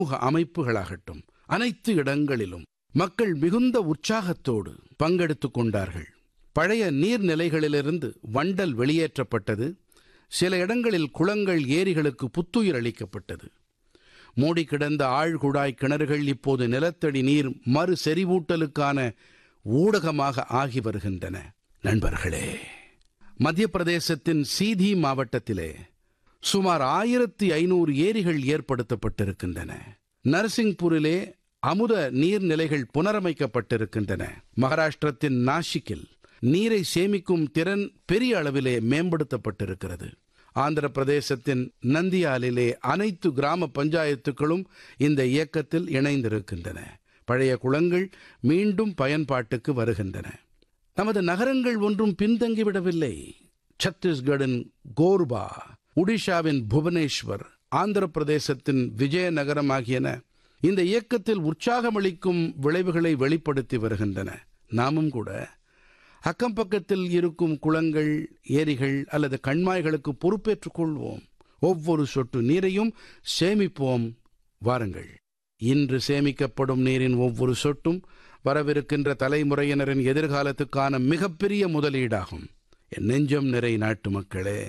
சமூக அமைப்புகளாகட்டும் அனைத்து இடங்களிலும் மக்கள் மிகுந்த உற்சாகத்தோடு பங்கெடுத்துக் கொண்டார்கள் பழைய நீர்நிலைகளிலிருந்து வண்டல் வெளியேற்றப்பட்டது சில இடங்களில் குளங்கள் ஏரிகளுக்கு புத்துயிர் அளிக்கப்பட்டது மூடி கிடந்த ஆழ்குழாய் கிணறுகள் இப்போது நிலத்தடி நீர் மறு செறிவூட்டலுக்கான ஊடகமாக ஆகி வருகின்றன நண்பர்களே மத்திய பிரதேசத்தின் சீதி மாவட்டத்திலே சுமார் ஆயிரத்தி ஐநூறு ஏரிகள் ஏற்படுத்தப்பட்டிருக்கின்றன நரசிங்பூரிலே அமுத நீர்நிலைகள் புனரமைக்கப்பட்டிருக்கின்றன மகாராஷ்டிரத்தின் நாசிக்கில் நீரை சேமிக்கும் திறன் பெரிய அளவிலே மேம்படுத்தப்பட்டிருக்கிறது ஆந்திர பிரதேசத்தின் நந்தியாலிலே அனைத்து கிராம பஞ்சாயத்துகளும் இந்த இயக்கத்தில் இணைந்திருக்கின்றன பழைய குளங்கள் மீண்டும் பயன்பாட்டுக்கு வருகின்றன நமது நகரங்கள் ஒன்றும் பின்தங்கிவிடவில்லை சத்தீஸ்கடின் கோர்பா ஒடிஷாவின் புவனேஸ்வர் ஆந்திர பிரதேசத்தின் விஜயநகரம் ஆகியன இந்த இயக்கத்தில் உற்சாகமளிக்கும் விளைவுகளை வெளிப்படுத்தி வருகின்றன நாமும் கூட அக்கம் பக்கத்தில் இருக்கும் குளங்கள் ஏரிகள் அல்லது கண்மாய்களுக்கு பொறுப்பேற்றுக் கொள்வோம் ஒவ்வொரு சொட்டு நீரையும் சேமிப்போம் வாருங்கள் இன்று சேமிக்கப்படும் நீரின் ஒவ்வொரு சொட்டும் வரவிருக்கின்ற தலைமுறையினரின் எதிர்காலத்துக்கான மிகப்பெரிய முதலீடாகும் என் நெஞ்சம் நிறை நாட்டு மக்களே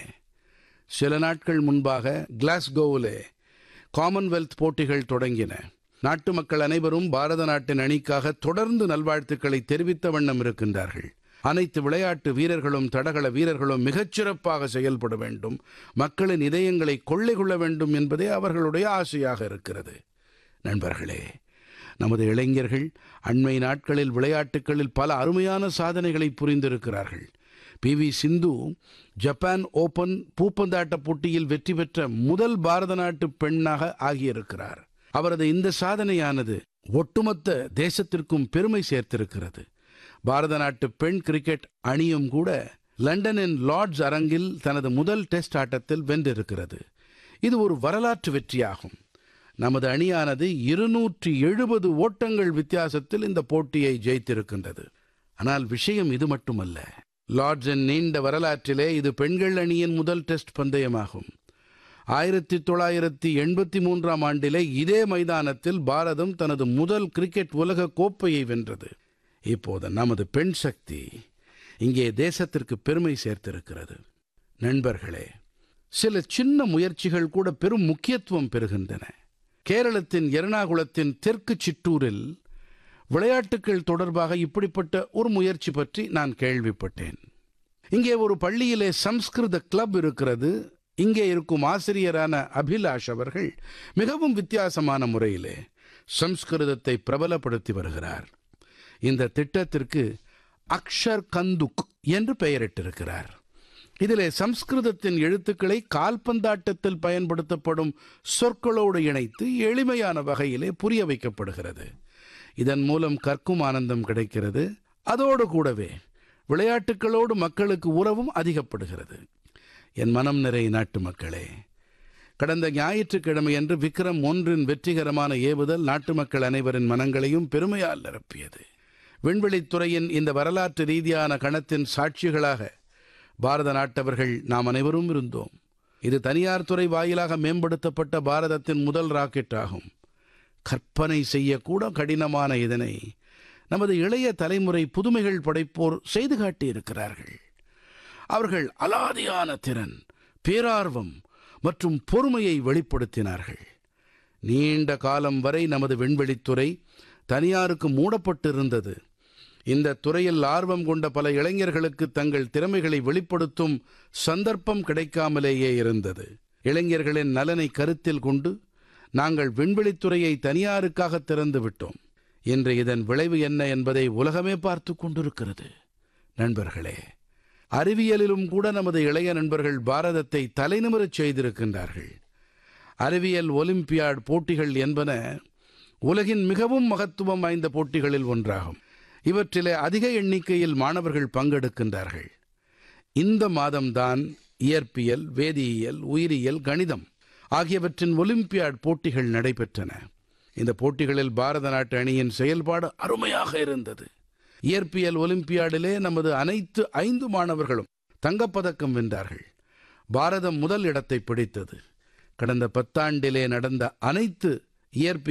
சில நாட்கள் முன்பாக கிளாஸ்கோவிலே காமன்வெல்த் போட்டிகள் தொடங்கின நாட்டு மக்கள் அனைவரும் பாரத நாட்டின் அணிக்காக தொடர்ந்து நல்வாழ்த்துக்களை தெரிவித்த வண்ணம் இருக்கின்றார்கள் அனைத்து விளையாட்டு வீரர்களும் தடகள வீரர்களும் மிகச்சிறப்பாக செயல்பட வேண்டும் மக்களின் இதயங்களை கொள்ளை கொள்ள வேண்டும் என்பதே அவர்களுடைய ஆசையாக இருக்கிறது நண்பர்களே நமது இளைஞர்கள் அண்மை நாட்களில் விளையாட்டுகளில் பல அருமையான சாதனைகளை புரிந்திருக்கிறார்கள் P V Sindhu Japan Open பூப்பந்தாட்ட போட்டியில் வெற்றி பெற்ற முதல் பாரத நாட்டு பெண்ணாக ஆகியிருக்கிறார் அவரது இந்த சாதனையானது ஒட்டுமொத்த தேசத்திற்கும் பெருமை சேர்த்திருக்கிறது பாரத நாட்டு பெண் கிரிக்கெட் அணியும் கூட லண்டனின் லார்ட்ஸ் அரங்கில் தனது முதல் டெஸ்ட் ஆட்டத்தில் வென்றிருக்கிறது இது ஒரு வரலாற்று வெற்றியாகும் நமது அணியானது இருநூற்றி எழுபது ஓட்டங்கள் வித்தியாசத்தில் இந்த போட்டியை ஜெயித்திருக்கின்றது ஆனால் விஷயம் இது மட்டுமல்ல லார்ட்ஸின் நீண்ட வரலாற்றிலே இது பெண்கள் அணியின் முதல் டெஸ்ட் பந்தயமாகும் ஆயிரத்தி தொள்ளாயிரத்தி எண்பத்தி மூன்றாம் ஆண்டிலே இதே மைதானத்தில் பாரதம் தனது முதல் கிரிக்கெட் உலக கோப்பையை வென்றது இப்போது நமது பெண் சக்தி இங்கே தேசத்திற்கு பெருமை சேர்த்திருக்கிறது நண்பர்களே சில சின்ன முயற்சிகள் கூட பெரும் முக்கியத்துவம் பெறுகின்றன கேரளத்தின் எர்ணாகுளத்தின் தெற்கு சிற்றூரில் விளையாட்டுகள் தொடர்பாக இப்படிப்பட்ட ஒரு முயற்சி பற்றி நான் கேள்விப்பட்டேன் இங்கே ஒரு பள்ளியிலே சம்ஸ்கிருத கிளப் இருக்கிறது இங்கே இருக்கும் ஆசிரியரான அபிலாஷ் அவர்கள் மிகவும் வித்தியாசமான முறையிலே சம்ஸ்கிருதத்தை பிரபலப்படுத்தி வருகிறார் இந்த திட்டத்திற்கு அக்ஷர் கந்துக் என்று பெயரிட்டிருக்கிறார் இதிலே சம்ஸ்கிருதத்தின் எழுத்துக்களை கால்பந்தாட்டத்தில் பயன்படுத்தப்படும் சொற்களோடு இணைத்து எளிமையான வகையிலே புரிய வைக்கப்படுகிறது இதன் மூலம் கற்கும் ஆனந்தம் கிடைக்கிறது அதோடு கூடவே விளையாட்டுகளோடு மக்களுக்கு உறவும் அதிகப்படுகிறது என் மனம் நிறை நாட்டு மக்களே கடந்த ஞாயிற்றுக்கிழமையன்று விக்ரம் ஒன்றின் வெற்றிகரமான ஏவுதல் நாட்டு மக்கள் அனைவரின் மனங்களையும் பெருமையால் நிரப்பியது விண்வெளித்துறையின் இந்த வரலாற்று ரீதியான கணத்தின் சாட்சிகளாக பாரத நாட்டவர்கள் நாம் அனைவரும் இருந்தோம் இது தனியார் துறை வாயிலாக மேம்படுத்தப்பட்ட பாரதத்தின் முதல் ராக்கெட் ஆகும் கற்பனை செய்யக்கூட கடினமான இதனை நமது இளைய தலைமுறை புதுமைகள் படைப்போர் செய்து காட்டியிருக்கிறார்கள் அவர்கள் அலாதியான திறன் பேரார்வம் மற்றும் பொறுமையை வெளிப்படுத்தினார்கள் நீண்ட காலம் வரை நமது விண்வெளித்துறை தனியாருக்கு மூடப்பட்டிருந்தது இந்த துறையில் ஆர்வம் கொண்ட பல இளைஞர்களுக்கு தங்கள் திறமைகளை வெளிப்படுத்தும் சந்தர்ப்பம் கிடைக்காமலேயே இருந்தது இளைஞர்களின் நலனை கருத்தில் கொண்டு நாங்கள் விண்வெளித்துறையை தனியாருக்காக திறந்து விட்டோம் இன்று இதன் விளைவு என்ன என்பதை உலகமே பார்த்து கொண்டிருக்கிறது நண்பர்களே அறிவியலிலும் கூட நமது இளைய நண்பர்கள் பாரதத்தை தலைநிமிரச் செய்திருக்கின்றார்கள் அறிவியல் ஒலிம்பியாட் போட்டிகள் என்பன உலகின் மிகவும் மகத்துவம் வாய்ந்த போட்டிகளில் ஒன்றாகும் இவற்றிலே அதிக எண்ணிக்கையில் மாணவர்கள் பங்கெடுக்கின்றார்கள் இந்த மாதம்தான் இயற்பியல் வேதியியல் உயிரியல் கணிதம் ஆகியவற்றின் ஒலிம்பியாட் போட்டிகள் நடைபெற்றன இந்த போட்டிகளில் பாரத நாட்டு அணியின் செயல்பாடு அருமையாக இருந்தது இயற்பியல் ஒலிம்பியாடிலே நமது அனைத்து ஐந்து மாணவர்களும் தங்கப்பதக்கம் வென்றார்கள் பாரதம் முதல் இடத்தை பிடித்தது கடந்த பத்தாண்டிலே நடந்த அனைத்து இயற்பியல்